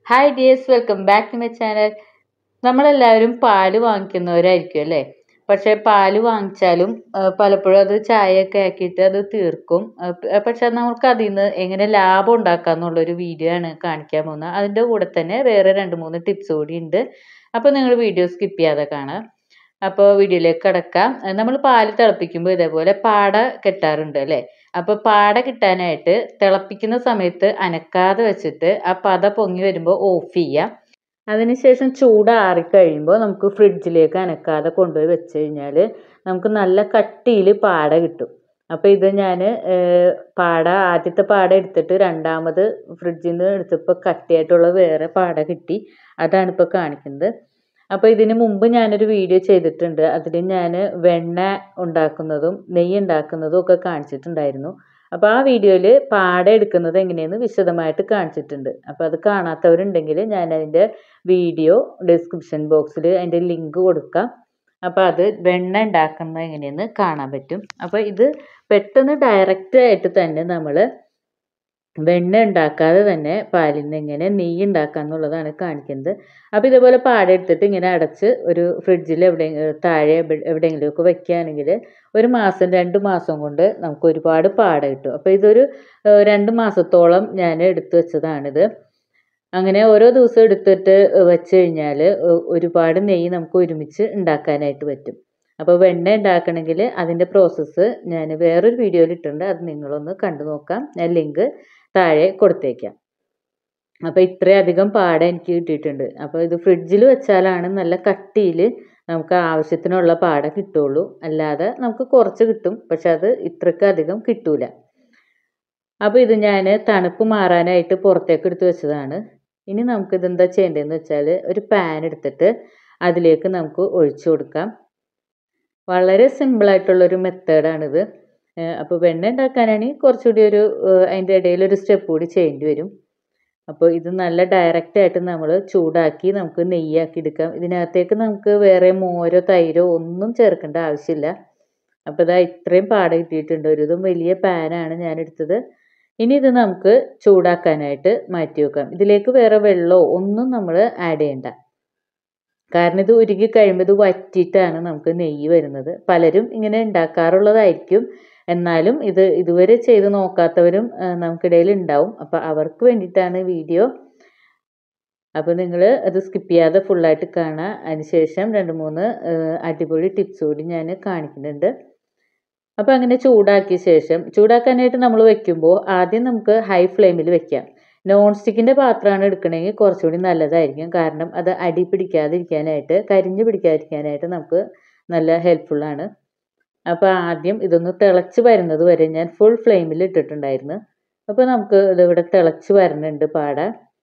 hi dears welcome back to my channel നമ്മളെല്ലാവരും പാല് വാങ്ങിക്കുന്നവരായിരിക്കും അല്ലേ പക്ഷേ പാല് വാങ്ങിച്ചാലും ആ, പലപ്പോഴും അത് ചായയൊക്കെ ആക്കിയിട്ട് അത് തീർക്കും ആ, പ- പക്ഷെ നമുക്ക് അതിൽ നിന്ന് എങ്ങനെ ലാഭം ഉണ്ടാക്കാം എന്നുള്ളൊരു വീഡിയോ ആണ് കാണിക്കാൻ പോകുന്നത് അതിൻ്റെ കൂടെ തന്നെ വേറെ രണ്ട് മൂന്ന് ടിപ്സ് കൂടി ഉണ്ട് അപ്പോൾ നിങ്ങൾ വീഡിയോ സ്കിപ്പ് ചെയ്യാതെ കാണാം അപ്പോൾ വീഡിയോയിലേക്ക് കിടക്കാം നമ്മൾ പാല് തിളപ്പിക്കുമ്പോൾ ഇതേപോലെ പാട കെട്ടാറുണ്ട് അല്ലേ അപ്പോൾ പാട കിട്ടാനായിട്ട് തിളപ്പിക്കുന്ന സമയത്ത് അനക്കാതെ വെച്ചിട്ട് ആ പത പൊങ്ങി വരുമ്പോൾ ഓഫ് ചെയ്യാം അതിനുശേഷം ചൂടാറി കഴിയുമ്പോൾ നമുക്ക് ഫ്രിഡ്ജിലേക്ക് അനക്കാതെ കൊണ്ടുപോയി വെച്ച് കഴിഞ്ഞാൽ നമുക്ക് നല്ല കട്ടിയിൽ പാട കിട്ടും അപ്പോൾ ഇത് ഞാൻ പാട ആദ്യത്തെ പാട എടുത്തിട്ട് രണ്ടാമത് ഫ്രിഡ്ജിൽ നിന്ന് എടുത്തപ്പോൾ കട്ടിയായിട്ടുള്ള വേറെ പാട കിട്ടി അതാണ് ഇപ്പോൾ കാണിക്കുന്നത് അപ്പോൾ ഇതിന് മുമ്പ് ഞാനൊരു വീഡിയോ ചെയ്തിട്ടുണ്ട് അതിൽ ഞാൻ വെണ്ണ ഉണ്ടാക്കുന്നതും നെയ്യ് ഉണ്ടാക്കുന്നതും ഒക്കെ കാണിച്ചിട്ടുണ്ടായിരുന്നു അപ്പോൾ ആ വീഡിയോയിൽ പാട എടുക്കുന്നത് എങ്ങനെയെന്ന് വിശദമായിട്ട് കാണിച്ചിട്ടുണ്ട് അപ്പോൾ അത് കാണാത്തവരുണ്ടെങ്കിൽ ഞാൻ അതിൻ്റെ വീഡിയോ ഡിസ്ക്രിപ്ഷൻ ബോക്സിൽ അതിൻ്റെ ലിങ്ക് കൊടുക്കാം അപ്പോൾ അത് വെണ്ണ ഉണ്ടാക്കുന്നത് എങ്ങനെയെന്ന് കാണാൻ പറ്റും അപ്പോൾ ഇത് പെട്ടെന്ന് ഡയറക്റ്റ് ആയിട്ട് തന്നെ നമ്മൾ വെണ്ണ ഉണ്ടാക്കാതെ തന്നെ പാലിൽ നിന്ന് എങ്ങനെ നെയ്യ് ഉണ്ടാക്കുക എന്നുള്ളതാണ് കാണിക്കുന്നത് അപ്പോൾ ഇതേപോലെ പാട എടുത്തിട്ട് ഇങ്ങനെ അടച്ച് ഒരു ഫ്രിഡ്ജിൽ എവിടെ താഴെ എവിടെ- എവിടെയെങ്കിലുമൊക്കെ വെക്കുകയാണെങ്കിൽ ഒരു മാസം രണ്ട് മാസം കൊണ്ട് നമുക്ക് ഒരുപാട് പാട കിട്ടും അപ്പോൾ ഇതൊരു ഏഹ്, രണ്ട് മാസത്തോളം ഞാൻ എടുത്തു വെച്ചതാണിത് അങ്ങനെ ഓരോ ദിവസം എടുത്തിട്ട് വെച്ച് കഴിഞ്ഞാൽ ഒരുപാട് നെയ്യ് നമുക്ക് ഒരുമിച്ച് ഉണ്ടാക്കാനായിട്ട് പറ്റും അപ്പോൾ വെണ്ണ ഉണ്ടാക്കണമെങ്കിൽ അതിൻ്റെ പ്രോസസ്സ് ഞാൻ വേറൊരു വീഡിയോയിൽ ഇട്ടിട്ടുണ്ട് അത് നിങ്ങളൊന്ന് കണ്ടു നോക്കാം ഞാൻ ലിങ്ക് താഴെ കൊടുത്തേക്കാം അപ്പോൾ ഇത്രയധികം പാട എനിക്ക് കിട്ടിയിട്ടുണ്ട് അപ്പോൾ ഇത് ഫ്രിഡ്ജിൽ വെച്ചാലാണ് നല്ല കട്ടിയിൽ നമുക്ക് ആവശ്യത്തിനുള്ള പാട കിട്ടുള്ളൂ അല്ലാതെ നമുക്ക് കുറച്ച് കിട്ടും പക്ഷെ അത് ഇത്രയ്ക്ക് അധികം കിട്ടൂല അപ്പോൾ ഇത് ഞാൻ തണുപ്പ് മാറാനായിട്ട് പുറത്തേക്ക് എടുത്ത് വെച്ചതാണ് ഇനി നമുക്ക് ഇതെന്താ ചെയ്യേണ്ടതെന്ന് വെച്ചാൽ ഒരു പാൻ എടുത്തിട്ട് അതിലേക്ക് നമുക്ക് ഒഴിച്ചു കൊടുക്കാം വളരെ സിമ്പിളായിട്ടുള്ളൊരു മെത്തേഡാണിത് അപ്പോൾ വെണ്ണ ഉണ്ടാക്കാനാണെങ്കിൽ കുറച്ചുകൂടി ഒരു ഏഹ്, അതിൻ്റെ ഇടയിൽ ഒരു സ്റ്റെപ്പ് കൂടി ചെയ്യേണ്ടി വരും അപ്പോൾ ഇത് നല്ല ഡയറക്റ്റ് ആയിട്ട് നമ്മൾ ചൂടാക്കി നമുക്ക് നെയ്യാക്കി എടുക്കാം ഇതിനകത്തേക്ക് നമുക്ക് വേറെ മോരോ തൈരോ ഒന്നും ചേർക്കേണ്ട ആവശ്യമില്ല അപ്പോൾ ഇതാ ഇത്രയും പാട കിട്ടിയിട്ടുണ്ട് ഒരു ഇതും വലിയ പാനാണ് ഞാൻ എടുത്തത് ഇനി ഇത് നമുക്ക് ചൂടാക്കാനായിട്ട് മാറ്റി വെക്കാം ഇതിലേക്ക് വേറെ വെള്ളമോ ഒന്നും നമ്മൾ ആഡ് ചെയ്യണ്ട കാരണം ഇത് ഉരുകി കഴിയുമ്പോൾ ഇത് വറ്റിയിട്ടാണ് നമുക്ക് നെയ്യ് വരുന്നത് പലരും ഇങ്ങനെ ഉണ്ടാക്കാറുള്ളതായിരിക്കും എന്നാലും ഇത് ഇതുവരെ ചെയ്ത് നോക്കാത്തവരും ആ, നമുക്കിടയിൽ ഉണ്ടാവും അപ്പോൾ അവർക്ക് വേണ്ടിയിട്ടാണ് വീഡിയോ അപ്പോൾ നിങ്ങൾ അത് സ്കിപ്പ് ചെയ്യാതെ ഫുള്ളായിട്ട് കാണുക അതിനുശേഷം രണ്ട് മൂന്ന് ആ, അടിപൊളി ടിപ്സ് കൂടി ഞാൻ കാണിക്കുന്നുണ്ട് അപ്പോൾ അങ്ങനെ ചൂടാക്കിയ ശേഷം ചൂടാക്കാനായിട്ട് നമ്മൾ വെക്കുമ്പോൾ ആദ്യം നമുക്ക് ഹൈ ഫ്ലെയിമിൽ വെക്കാം നോൺ സ്റ്റിക്കിൻ്റെ പാത്രമാണ് എടുക്കണമെങ്കിൽ കുറച്ചുകൂടി നല്ലതായിരിക്കും കാരണം അത് അടി പിടിക്കാതിരിക്കാനായിട്ട് കരിഞ്ഞു പിടിക്കാതിരിക്കാനായിട്ട് നമുക്ക് നല്ല ഹെൽപ്ഫുള്ളാണ് അപ്പോൾ ആദ്യം ഇതൊന്ന് തിളച്ച് വരുന്നത് വരെ ഞാൻ ഫുൾ ഫ്ലെയിമിൽ ഇട്ടിട്ടുണ്ടായിരുന്നു അപ്പോൾ നമുക്ക് ഇതിവിടെ തിളച്ച് വരുന്നുണ്ട് പാട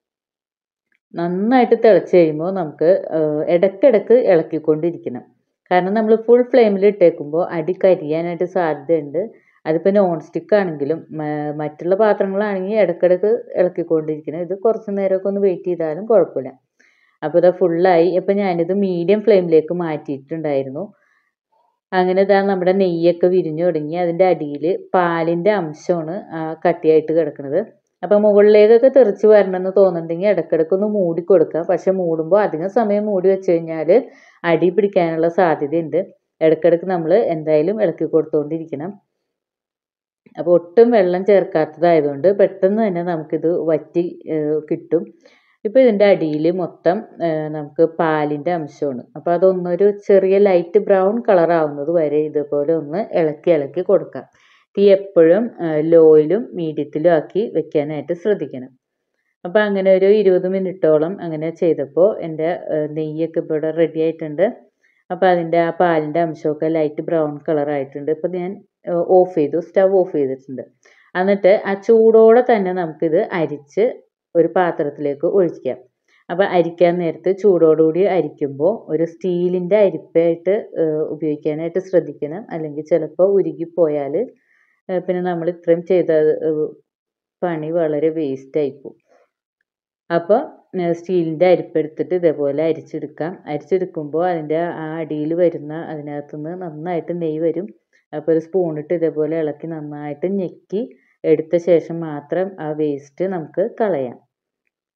നന്നായിട്ട് തിളച്ച് കഴിയുമ്പോൾ നമുക്ക് ഏഹ്, ഇടയ്ക്കിടയ്ക്ക് ഇളക്കിക്കൊണ്ടിരിക്കണം കാരണം നമ്മൾ ഫുൾ ഫ്ലെയിമിൽ ഇട്ടേക്കുമ്പോൾ അടി കരിയാനായിട്ട് സാധ്യതയുണ്ട് അതിപ്പോൾ നോൺ സ്റ്റിക്ക് ആണെങ്കിലും മ- മറ്റുള്ള പാത്രങ്ങളാണെങ്കിൽ ഇടയ്ക്കിടയ്ക്ക് ഇളക്കിക്കൊണ്ടിരിക്കണം ഇത് കുറച്ച് നേരമൊക്കെ ഒന്ന് വെയിറ്റ് ചെയ്താലും കുഴപ്പമില്ല അപ്പോൾ ഇത് ഫുള്ളായി അപ്പോൾ ഞാനിത് മീഡിയം ഫ്ലെയിമിലേക്ക് മാറ്റിയിട്ടുണ്ടായിരുന്നു അങ്ങനെ ഇതാ നമ്മുടെ നെയ്യൊക്കെ വിരിഞ്ഞു തുടങ്ങി അതിൻ്റെ അടിയിൽ പാലിൻ്റെ അംശമാണ് ആ കട്ടിയായിട്ട് കിടക്കുന്നത് അപ്പോൾ മുകളിലേക്കൊക്കെ തെറിച്ച് വരണമെന്ന് തോന്നുന്നുണ്ടെങ്കിൽ ഇടയ്ക്കിടയ്ക്ക് ഒന്ന് മൂടി കൊടുക്കുക പക്ഷെ മൂടുമ്പോൾ അധികം സമയം മൂടി വെച്ച് കഴിഞ്ഞാൽ അടി പിടിക്കാനുള്ള സാധ്യതയുണ്ട് ഇടയ്ക്കിടയ്ക്ക് നമ്മൾ എന്തായാലും ഇളക്കി കൊടുത്തുകൊണ്ടിരിക്കണം അപ്പോൾ ഒട്ടും വെള്ളം ചേർക്കാത്തതായതുകൊണ്ട് പെട്ടെന്ന് തന്നെ നമുക്കിത് വറ്റി ഏഹ്, കിട്ടും ഇപ്പോൾ ഇതിൻ്റെ അടിയിൽ മൊത്തം ഏഹ്, നമുക്ക് പാലിൻ്റെ അംശമാണ് അപ്പോൾ അതൊന്നൊരു ചെറിയ ലൈറ്റ് ബ്രൗൺ കളർ ആവുന്നത് വരെ ഇതുപോലെ ഒന്ന് ഇളക്കി ഇളക്കി കൊടുക്കാം തീ എപ്പോഴും ലോയിലും മീഡിയത്തിലും ആക്കി വെക്കാനായിട്ട് ശ്രദ്ധിക്കണം അപ്പോൾ അങ്ങനെ ഒരു ഇരുപത് മിനിറ്റോളം അങ്ങനെ ചെയ്തപ്പോൾ എൻ്റെ ഏഹ്, നെയ്യൊക്കെ ഇപ്പോൾ ഇവിടെ റെഡി ആയിട്ടുണ്ട് അപ്പോൾ അതിൻ്റെ ആ പാലിൻ്റെ അംശമൊക്കെ ലൈറ്റ് ബ്രൗൺ കളർ ആയിട്ടുണ്ട് ഇപ്പോൾ ഞാൻ ഓഫ് ചെയ്തു സ്റ്റവ് ഓഫ് ചെയ്തിട്ടുണ്ട് എന്നിട്ട് ആ ചൂടോടെ തന്നെ നമുക്കിത് അരിച്ച് ഒരു പാത്രത്തിലേക്ക് ഒഴിക്കാം അപ്പോൾ അരിക്കാൻ നേരത്ത് ചൂടോടുകൂടി അരിക്കുമ്പോൾ ഒരു സ്റ്റീലിൻ്റെ അരിപ്പായിട്ട് ഏഹ്, ഉപയോഗിക്കാനായിട്ട് ശ്രദ്ധിക്കണം അല്ലെങ്കിൽ ചിലപ്പോൾ ഉരുകിപ്പോയാൽ ഏഹ്, പിന്നെ നമ്മൾ ഇത്രയും ചെയ്ത ഏഹ്, പണി വളരെ വേസ്റ്റ് ആയിപ്പോവും അപ്പോൾ സ്റ്റീലിൻ്റെ അരിപ്പെടുത്തിട്ട് ഇതേപോലെ അരിച്ചെടുക്കാം അരിച്ചെടുക്കുമ്പോൾ അതിൻ്റെ ആ അടിയിൽ വരുന്ന അതിനകത്തുനിന്ന് നന്നായിട്ട് നെയ്യ് വരും അപ്പോൾ ഒരു സ്പൂണിട്ട് ഇതേപോലെ ഇളക്കി നന്നായിട്ട് ഞെക്കി എടുത്ത ശേഷം മാത്രം ആ വേസ്റ്റ് നമുക്ക് കളയാം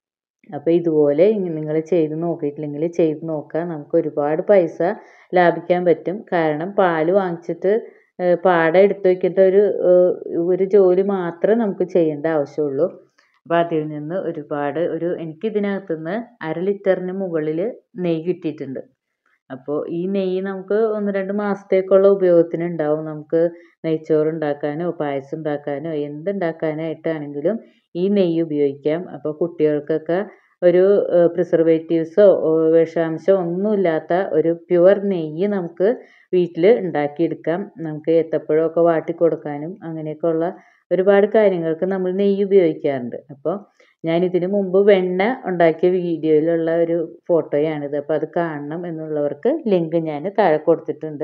അപ്പോൾ ഇതുപോലെ നിങ്ങൾ ചെയ്ത് നോക്കിയിട്ടില്ലെങ്കിൽ ചെയ്ത് നോക്കുക നമുക്ക് ഒരുപാട് പൈസ ലാഭിക്കാൻ പറ്റും കാരണം പാല് വാങ്ങിച്ചിട്ട് ഏഹ് പാട എടുത്ത് വയ്ക്കേണ്ട ഒരു ഏഹ് ഒരു ജോലി മാത്രമേ നമുക്ക് ചെയ്യേണ്ട ആവശ്യമുള്ളൂ അപ്പോൾ അതിൽ നിന്ന് ഒരുപാട് ഒരു എനിക്ക് ഇതിനകത്ത് നിന്ന് അര ലിറ്ററിന് മുകളിൽ നെയ്യ് കിട്ടിയിട്ടുണ്ട് അപ്പോൾ ഈ നെയ്യ് നമുക്ക് ഒന്ന് രണ്ട് മാസത്തേക്കുള്ള ഉപയോഗത്തിന് ഉണ്ടാവും നമുക്ക് നെയ്ച്ചോറ് ഉണ്ടാക്കാനോ പായസം ഉണ്ടാക്കാനോ എന്തുണ്ടാക്കാനായിട്ടാണെങ്കിലും ഈ നെയ്യ് ഉപയോഗിക്കാം അപ്പോൾ കുട്ടികൾക്കൊക്കെ ഒരു പ്രിസർവേറ്റീവ്സോ വിഷാംശമോ ഒന്നുമില്ലാത്ത ഒരു പ്യുവർ നെയ്യ് നമുക്ക് വീട്ടിൽ ഉണ്ടാക്കിയെടുക്കാം നമുക്ക് ഏത്തപ്പഴമൊക്കെ വാട്ടി കൊടുക്കാനും അങ്ങനെയൊക്കെയുള്ള ഒരുപാട് കാര്യങ്ങൾക്ക് നമ്മൾ നെയ്യ് ഉപയോഗിക്കാറുണ്ട് അപ്പോൾ ഞാൻ ഇതിന് മുമ്പ് വെണ്ണ ഉണ്ടാക്കിയ വീഡിയോയിലുള്ള ഒരു ഫോട്ടോയാണിത് അപ്പോൾ അത് കാണണം എന്നുള്ളവർക്ക് ലിങ്ക് ഞാൻ താഴെ കൊടുത്തിട്ടുണ്ട്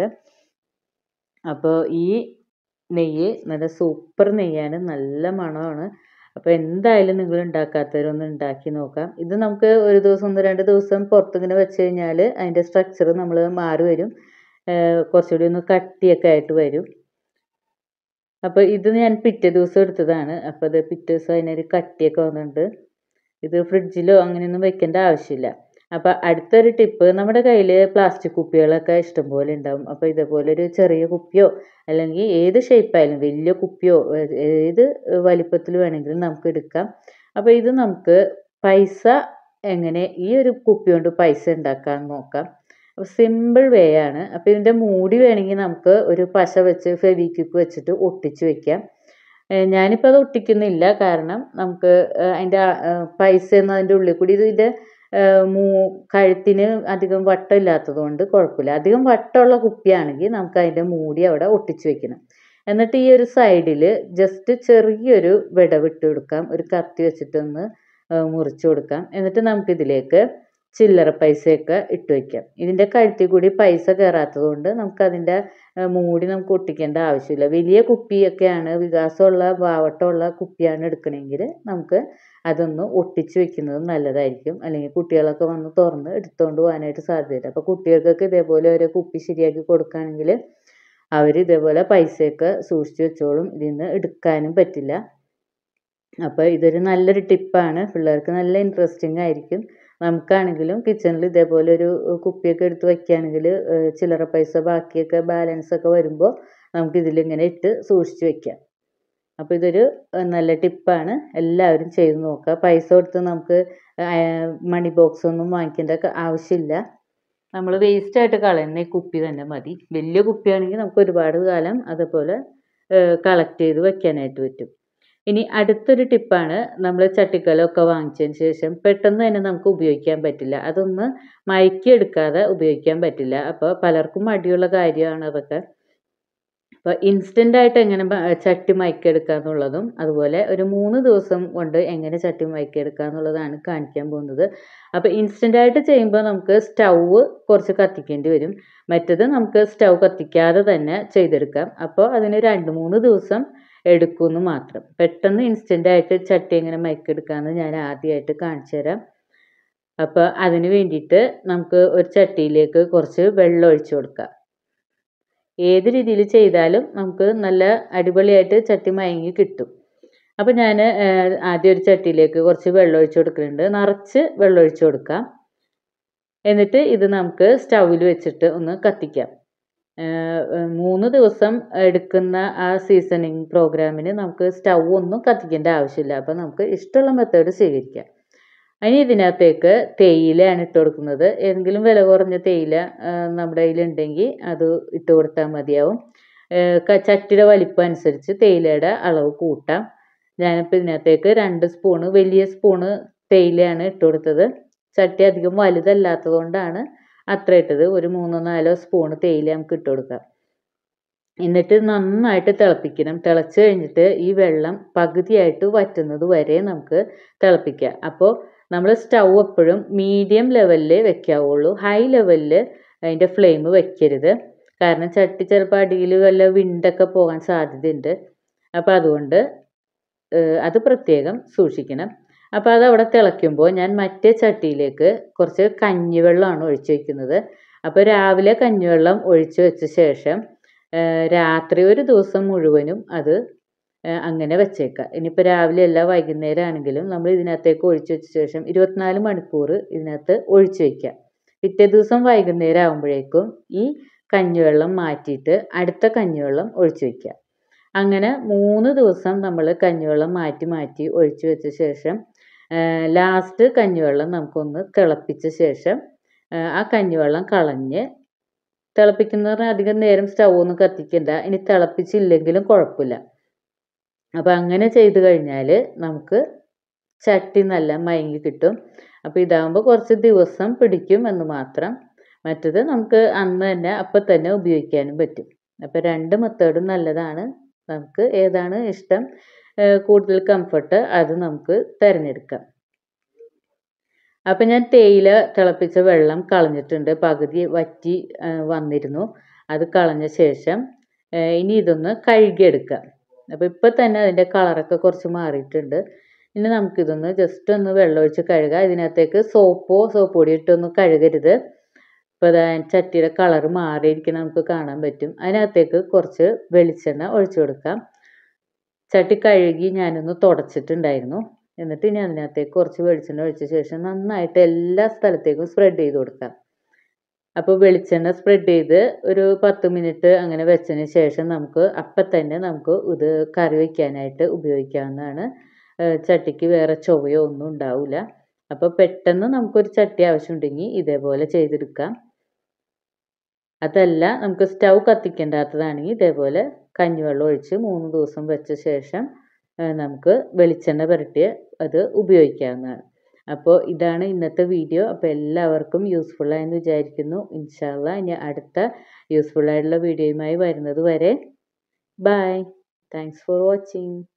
അപ്പോൾ ഈ നെയ്യ് നല്ല സൂപ്പർ നെയ്യാണ് നല്ല മണമാണ് അപ്പോൾ എന്തായാലും നിങ്ങൾ ഉണ്ടാക്കാത്തവരൊന്ന് ഉണ്ടാക്കി നോക്കാം ഇത് നമുക്ക് ഒരു ദിവസം ഒന്ന് രണ്ട് ദിവസം പുറത്തിങ്ങനെ വെച്ച് കഴിഞ്ഞാൽ അതിൻ്റെ സ്ട്രക്ചർ നമ്മൾ മാറി വരും കുറച്ചുകൂടി ഒന്ന് കട്ടിയൊക്കെ ആയിട്ട് വരും അപ്പോൾ ഇത് ഞാൻ പിറ്റേ ദിവസം എടുത്തതാണ് അപ്പോൾ അത് പിറ്റേ ദിവസം അതിനൊരു കട്ടിയൊക്കെ വന്നിട്ടുണ്ട് ഇത് ഫ്രിഡ്ജിലോ അങ്ങനെയൊന്നും വെക്കേണ്ട ആവശ്യമില്ല അപ്പോൾ അടുത്തൊരു ടിപ്പ് നമ്മുടെ കയ്യിൽ പ്ലാസ്റ്റിക് കുപ്പികളൊക്കെ ഇഷ്ടംപോലെ ഉണ്ടാവും അപ്പോൾ ഇതേപോലെ ഒരു ചെറിയ കുപ്പിയോ അല്ലെങ്കിൽ ഏത് ഷേപ്പായാലും വലിയ കുപ്പിയോ ഏത് വലിപ്പത്തിൽ വേണമെങ്കിലും നമുക്ക് എടുക്കാം അപ്പോൾ ഇത് നമുക്ക് പൈസ എങ്ങനെ ഈ ഒരു കുപ്പി കൊണ്ട് പൈസ ഉണ്ടാക്കാൻ നോക്കാം അപ്പോൾ സിമ്പിൾ വേ ആണ് അപ്പോൾ ഇതിൻ്റെ മൂടി വേണമെങ്കിൽ നമുക്ക് ഒരു പശ വെച്ച് ഫെവിക്വിക്ക് വെച്ചിട്ട് ഒട്ടിച്ച് വെക്കാം ഞാനിപ്പോൾ അത് ഒട്ടിക്കുന്നില്ല കാരണം നമുക്ക് അതിൻ്റെ പൈസ ഒന്നും അതിൻ്റെ ഉള്ളിൽ കൂടി ഇതിൻ്റെ മൂ കഴുത്തിന് അധികം വട്ടമില്ലാത്തത് കൊണ്ട് കുഴപ്പമില്ല അധികം വട്ടമുള്ള കുപ്പിയാണെങ്കിൽ നമുക്ക് അതിൻ്റെ മൂടി അവിടെ ഒട്ടിച്ച് വെക്കണം എന്നിട്ട് ഈ ഒരു സൈഡിൽ ജസ്റ്റ് ചെറിയൊരു വിടവിട്ട് കൊടുക്കാം ഒരു കത്തി വെച്ചിട്ടൊന്ന് മുറിച്ച് കൊടുക്കാം എന്നിട്ട് നമുക്കിതിലേക്ക് ചില്ലറ പൈസയൊക്കെ ഇട്ട് വയ്ക്കാം ഇതിൻ്റെ കഴുത്തിൽ കൂടി പൈസ കയറാത്തത് കൊണ്ട് നമുക്കതിൻ്റെ മൂടി നമുക്ക് ഒട്ടിക്കേണ്ട ആവശ്യമില്ല വലിയ കുപ്പിയൊക്കെയാണ് വികാസമുള്ള ഭാവട്ടമുള്ള കുപ്പിയാണ് എടുക്കണമെങ്കിൽ നമുക്ക് അതൊന്ന് ഒട്ടിച്ച് വെക്കുന്നത് നല്ലതായിരിക്കും അല്ലെങ്കിൽ കുട്ടികളൊക്കെ വന്ന് തുറന്ന് എടുത്തുകൊണ്ട് പോകാനായിട്ട് സാധ്യതയില്ല അപ്പോൾ കുട്ടികൾക്കൊക്കെ ഇതേപോലെ ഒരു കുപ്പി ശരിയാക്കി കൊടുക്കുകയാണെങ്കിൽ അവർ ഇതേപോലെ പൈസയൊക്കെ സൂക്ഷിച്ച് വെച്ചോളും ഇതിൽ നിന്ന് എടുക്കാനും പറ്റില്ല അപ്പോൾ ഇതൊരു നല്ലൊരു ടിപ്പാണ് പിള്ളേർക്ക് നല്ല ഇൻട്രസ്റ്റിംഗ് ആയിരിക്കും നമുക്കാണെങ്കിലും കിച്ചണിൽ ഇതേപോലെ ഒരു കുപ്പിയൊക്കെ എടുത്ത് വയ്ക്കുകയാണെങ്കിൽ ചില്ലറ പൈസ ബാക്കിയൊക്കെ ബാലൻസ് ഒക്കെ വരുമ്പോൾ നമുക്ക് ഇതിലിങ്ങനെ ഇട്ട് സൂക്ഷിച്ച് വെക്കാം അപ്പോൾ ഇതൊരു നല്ല ടിപ്പാണ് എല്ലാവരും ചെയ്ത് നോക്കുക പൈസ കൊടുത്ത് നമുക്ക് മണി ബോക്സ് ഒന്നും വാങ്ങിക്കേണ്ട ആവശ്യമില്ല നമ്മൾ വേസ്റ്റായിട്ട് കളയുന്ന ഈ കുപ്പി തന്നെ മതി വലിയ കുപ്പിയാണെങ്കിൽ നമുക്ക് ഒരുപാട് കാലം അതുപോലെ കളക്ട് ചെയ്ത് വെക്കാനായിട്ട് പറ്റും ഇനി അടുത്തൊരു ടിപ്പാണ് നമ്മൾ ചട്ടിക്കലമൊക്കെ വാങ്ങിച്ചതിന് ശേഷം പെട്ടെന്ന് തന്നെ നമുക്ക് ഉപയോഗിക്കാൻ പറ്റില്ല അതൊന്ന് മയക്കി എടുക്കാതെ ഉപയോഗിക്കാൻ പറ്റില്ല അപ്പോൾ പലർക്കും മടിയുള്ള കാര്യമാണ് അതൊക്കെ അപ്പോൾ ഇൻസ്റ്റൻ്റ് ആയിട്ട് എങ്ങനെ ചട്ടി മയക്കെടുക്കുക എന്നുള്ളതും അതുപോലെ ഒരു മൂന്ന് ദിവസം കൊണ്ട് എങ്ങനെ ചട്ടി മയക്കെടുക്കുക എന്നുള്ളതാണ് കാണിക്കാൻ പോകുന്നത് അപ്പോൾ ഇൻസ്റ്റൻ്റ് ആയിട്ട് ചെയ്യുമ്പോൾ നമുക്ക് സ്റ്റൗവ് കുറച്ച് കത്തിക്കേണ്ടി വരും മറ്റത് നമുക്ക് സ്റ്റൗ കത്തിക്കാതെ തന്നെ ചെയ്തെടുക്കാം അപ്പോൾ അതിന് രണ്ട് മൂന്ന് ദിവസം എടുക്കുമെന്ന് മാത്രം പെട്ടെന്ന് ഇൻസ്റ്റൻ്റ് ആയിട്ട് ചട്ടി എങ്ങനെ മയക്കെടുക്കാമെന്ന് ഞാൻ ആദ്യമായിട്ട് കാണിച്ചു തരാം അപ്പോൾ അതിന് വേണ്ടിയിട്ട് നമുക്ക് ഒരു ചട്ടിയിലേക്ക് കുറച്ച് വെള്ളം ഒഴിച്ചു കൊടുക്കാം ഏത് രീതിയിൽ ചെയ്താലും നമുക്ക് നല്ല അടിപൊളിയായിട്ട് ചട്ടി മയങ്ങി കിട്ടും അപ്പോൾ ഞാൻ ആദ്യം ഒരു ചട്ടിയിലേക്ക് കുറച്ച് വെള്ളം ഒഴിച്ച് കൊടുക്കുന്നുണ്ട് നിറച്ച് വെള്ളം ഒഴിച്ച് കൊടുക്കാം എന്നിട്ട് ഇത് നമുക്ക് സ്റ്റൗവിൽ വെച്ചിട്ട് ഒന്ന് കത്തിക്കാം മൂന്ന് ദിവസം എടുക്കുന്ന ആ സീസണിങ് പ്രോഗ്രാമിന് നമുക്ക് സ്റ്റൗ ഒന്നും കത്തിക്കേണ്ട ആവശ്യമില്ല അപ്പോൾ നമുക്ക് ഇഷ്ടമുള്ള മെത്തേഡ് സ്വീകരിക്കാം ഇനി ഇതിനകത്തേക്ക് തേയിലയാണ് ഇട്ട് കൊടുക്കുന്നത് ഏതെങ്കിലും വില കുറഞ്ഞ തേയില നമ്മുടെ കയ്യിലുണ്ടെങ്കിൽ അത് ഇട്ട് കൊടുത്താൽ മതിയാവും ചട്ടിയുടെ വലിപ്പം അനുസരിച്ച് തേയിലയുടെ അളവ് കൂട്ടാം ഞാനിപ്പോൾ ഇതിനകത്തേക്ക് രണ്ട് സ്പൂണ് വലിയ സ്പൂണ് തേയിലയാണ് ഇട്ട് കൊടുത്തത് ചട്ടി അധികം വലുതല്ലാത്തത് കൊണ്ടാണ് അത്ര ഇട്ടത് ഒരു മൂന്നോ നാലോ സ്പൂണ് തേയില നമുക്ക് ഇട്ട് കൊടുക്കാം എന്നിട്ട് നന്നായിട്ട് തിളപ്പിക്കണം തിളച്ച് കഴിഞ്ഞിട്ട് ഈ വെള്ളം പകുതിയായിട്ട് വറ്റുന്നത് വരെ നമുക്ക് തിളപ്പിക്കാം അപ്പോൾ നമ്മൾ സ്റ്റൗ എപ്പോഴും മീഡിയം ലെവലിൽ വെക്കാവുള്ളൂ ഹൈ ലെവലിൽ അതിൻ്റെ ഫ്ലെയിം വെക്കരുത് കാരണം ചട്ടി ചിലപ്പോൾ അടിയിൽ വല്ല വിണ്ടൊക്കെ പോകാൻ സാധ്യതയുണ്ട് അപ്പോൾ അതുകൊണ്ട് അത് പ്രത്യേകം സൂക്ഷിക്കണം അപ്പോൾ അത് അവിടെ തിളയ്ക്കുമ്പോൾ ഞാൻ മറ്റേ ചട്ടിയിലേക്ക് കുറച്ച് കഞ്ഞിവെള്ളമാണ് ഒഴിച്ച് വയ്ക്കുന്നത് അപ്പോൾ രാവിലെ കഞ്ഞിവെള്ളം ഒഴിച്ച് വെച്ച ശേഷം രാത്രി ഒരു ദിവസം മുഴുവനും അത് അങ്ങനെ വെച്ചേക്കാം ഇനിയിപ്പോൾ രാവിലെ അല്ല വൈകുന്നേരം ആണെങ്കിലും നമ്മൾ ഇതിനകത്തേക്ക് ഒഴിച്ച് വെച്ച ശേഷം ഇരുപത്തിനാല് മണിക്കൂർ ഇതിനകത്ത് ഒഴിച്ച് വയ്ക്കുക പിറ്റേ ദിവസം വൈകുന്നേരം ആകുമ്പോഴേക്കും ഈ കഞ്ഞിവെള്ളം മാറ്റിയിട്ട് അടുത്ത കഞ്ഞിവെള്ളം ഒഴിച്ച് വയ്ക്കുക അങ്ങനെ മൂന്ന് ദിവസം നമ്മൾ കഞ്ഞിവെള്ളം മാറ്റി മാറ്റി ഒഴിച്ച് വെച്ച ശേഷം ലാസ്റ്റ് കഞ്ഞിവെള്ളം നമുക്കൊന്ന് തിളപ്പിച്ച ശേഷം ആ കഞ്ഞിവെള്ളം കളഞ്ഞ് തിളപ്പിക്കുന്ന പറഞ്ഞാൽ അധികം നേരം സ്റ്റൗ ഒന്നും കത്തിക്കണ്ട ഇനി തിളപ്പിച്ചില്ലെങ്കിലും കുഴപ്പമില്ല അപ്പോൾ അങ്ങനെ ചെയ്ത് കഴിഞ്ഞാൽ നമുക്ക് ചട്ടി നല്ല മയങ്ങി കിട്ടും അപ്പോൾ ഇതാകുമ്പോൾ കുറച്ച് ദിവസം പിടിക്കും എന്ന് മാത്രം മറ്റത് നമുക്ക് അന്ന് തന്നെ അപ്പം തന്നെ ഉപയോഗിക്കാനും പറ്റും അപ്പോൾ രണ്ട് മെത്തേഡും നല്ലതാണ് നമുക്ക് ഏതാണ് ഇഷ്ടം കൂടുതൽ കംഫർട്ട് അത് നമുക്ക് തിരഞ്ഞെടുക്കാം അപ്പം ഞാൻ തേയില തിളപ്പിച്ച വെള്ളം കളഞ്ഞിട്ടുണ്ട് പകുതി വറ്റി വന്നിരുന്നു അത് കളഞ്ഞ ശേഷം ഇനി ഇതൊന്ന് കഴുകിയെടുക്കാം അപ്പോൾ ഇപ്പം തന്നെ അതിൻ്റെ കളറൊക്കെ കുറച്ച് മാറിയിട്ടുണ്ട് ഇനി നമുക്കിതൊന്ന് ജസ്റ്റ് ഒന്ന് വെള്ളമൊഴിച്ച് കഴുകാം ഇതിനകത്തേക്ക് സോപ്പോ സോപ്പ് പൊടി ഇട്ടൊന്നും കഴുകരുത് ഇപ്പോൾ അതാ ചട്ടിയുടെ കളറ് മാറിയിരിക്കണം നമുക്ക് കാണാൻ പറ്റും അതിനകത്തേക്ക് കുറച്ച് വെളിച്ചെണ്ണ ഒഴിച്ചു കൊടുക്കാം ചട്ടി കഴുകി ഞാനൊന്ന് തുടച്ചിട്ടുണ്ടായിരുന്നു എന്നിട്ട് ഇനി അതിനകത്തേക്ക് കുറച്ച് വെളിച്ചെണ്ണ ഒഴിച്ച ശേഷം നന്നായിട്ട് എല്ലാ സ്ഥലത്തേക്കും സ്പ്രെഡ് ചെയ്ത് കൊടുക്കാം അപ്പോൾ വെളിച്ചെണ്ണ സ്പ്രെഡ് ചെയ്ത് ഒരു പത്ത് മിനിറ്റ് അങ്ങനെ വെച്ചതിന് ശേഷം നമുക്ക് അപ്പം തന്നെ നമുക്ക് ഇത് കറി വയ്ക്കാനായിട്ട് ഉപയോഗിക്കാവുന്നതാണ് ചട്ടിക്ക് വേറെ ചൊവ്വയോ ഒന്നും ഉണ്ടാവില്ല അപ്പോൾ പെട്ടെന്ന് നമുക്കൊരു ചട്ടി ആവശ്യമുണ്ടെങ്കിൽ ഇതേപോലെ ചെയ്തെടുക്കാം അതല്ല നമുക്ക് സ്റ്റൗ കത്തിക്കേണ്ടാത്തതാണെങ്കിൽ ഇതേപോലെ കഞ്ഞിവെള്ളം ഒഴിച്ച് മൂന്ന് ദിവസം വെച്ച ശേഷം നമുക്ക് വെളിച്ചെണ്ണ പുരട്ടി അത് ഉപയോഗിക്കാവുന്നതാണ് അപ്പോൾ ഇതാണ് ഇന്നത്തെ വീഡിയോ അപ്പോൾ എല്ലാവർക്കും യൂസ്ഫുൾ ആയെന്ന് വിചാരിക്കുന്നു ഇൻഷാല്ല ഇനി അടുത്ത യൂസ്ഫുൾ ആയിട്ടുള്ള വീഡിയോയുമായി വരുന്നത് വരെ ബൈ താങ്ക്സ് ഫോർ വാച്ചിങ്